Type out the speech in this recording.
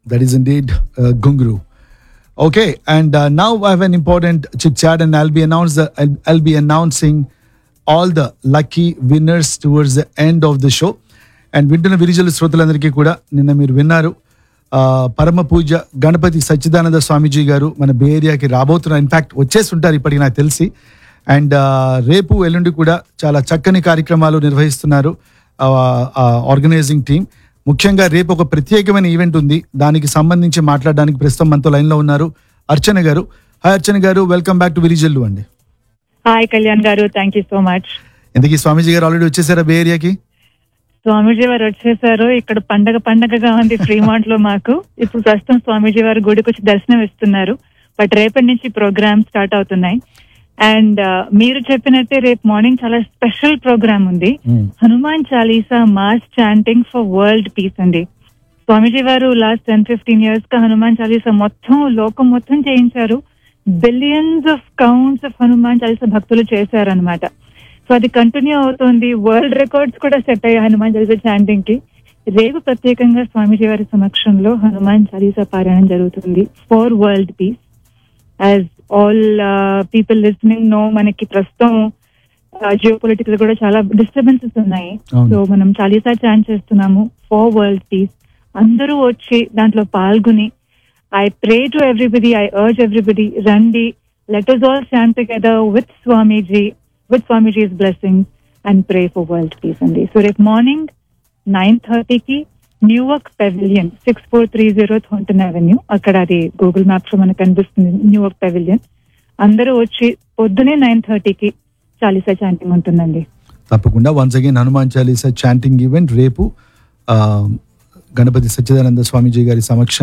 That is indeed uh, Gunguru. Okay, and uh, now I have an important chit chat, and I'll be announce the, I'll, I'll be announcing all the lucky winners towards the end of the show. And వింటున్న విరిజల శ్రోతలందరికీ కూడా నిన్న మీరు విన్నారు ఆ, పరమ పూజ గణపతి సచ్చిదానంద స్వామీజీ గారు మన బే ఏరియాకి రాబోతున్నారు ఇన్ఫాక్ట్ వచ్చేసి ఉంటారు ఇప్పటికి నాకు తెలిసి అండ్ రేపు ఎల్లుండి కూడా చాలా చక్కని కార్యక్రమాలు నిర్వహిస్తున్నారు ఆర్గనైజింగ్ టీం ముఖ్యంగా రేపు ఒక ప్రత్యేకమైన ఈవెంట్ ఉంది దానికి సంబంధించి మాట్లాడడానికి ప్రస్తుతం మనతో లైన్లో ఉన్నారు అర్చన గారు హాయ్ అర్చన గారు వెల్కమ్ బ్యాక్ టు విరిజల్లు అండి హాయ్ కళ్యాణ్ గారు థ్యాంక్ యూ సో మచ్ ఇంతకీ స్వామీజీ గారు ఆల్రెడీ వచ్చేసారా బే ఏరియాకి స్వామీజీ వారు వచ్చేసారు ఇక్కడ పండగ పండగగా ఉంది ఫ్రీమాంట్ లో మాకు ఇప్పుడు ప్రస్తుతం స్వామీజీ వారు గుడికి వచ్చి దర్శనం ఇస్తున్నారు బట్ రేపటి నుంచి ప్రోగ్రామ్ స్టార్ట్ అవుతున్నాయి అండ్ మీరు చెప్పినట్టే రేపు మార్నింగ్ చాలా స్పెషల్ ప్రోగ్రామ్ ఉంది Hmm. Hanuman Chalisa mass chanting for world peace అండి స్వామీజీ వారు లాస్ట్ టెన్ ఫిఫ్టీన్ ఇయర్స్ గా హనుమాన్ చాలీసా మొత్తం లోకం మొత్తం చేయించారు billions of counts of Hanuman Chalisa భక్తులు చేశారనమాట సో అది కంటిన్యూ అవుతుంది వరల్డ్ రికార్డ్స్ కూడా సెట్ అయ్యాయి హనుమాన్ చాలీసా చాంటింగ్ కి రేపు ప్రత్యేకంగా స్వామీజీ వారి సమక్షంలో హనుమాన్ చాలీసా పారాయణం జరుగుతుంది for world peace as all people listening no మనకి ప్రస్తుతం జియో పొలిటికల్ కూడా చాలా డిస్టర్బెన్సెస్ ఉన్నాయి అవును. సో మనం చాలీసా చాంట్ చేస్తున్నాము ఫర్ వరల్డ్ పీస్ అందరూ వచ్చి దాంట్లో పాల్గొని I pray to everybody I urge everybody రండి let us all chant together with Swamiji with Swamiji's blessing and pray for world peace అండి సో రేపు మార్నింగ్ నైన్ థర్టీకి Newark pavilion six four three zero Thornton avenue అక్కడ అది Google maps లో మనకు కనిపిస్తుంది న్యూవర్క్ pavilion అందరూ వచ్చి పొద్దునే నైన్ థర్టీకి చాలీసా చాంటింగ్ ఉంటుందండి తప్పకుండా once again Hanuman Chalisa chanting event రేపు ఆ, గణపతి సచ్చిదానంద స్వామీజీ గారి సమక్షం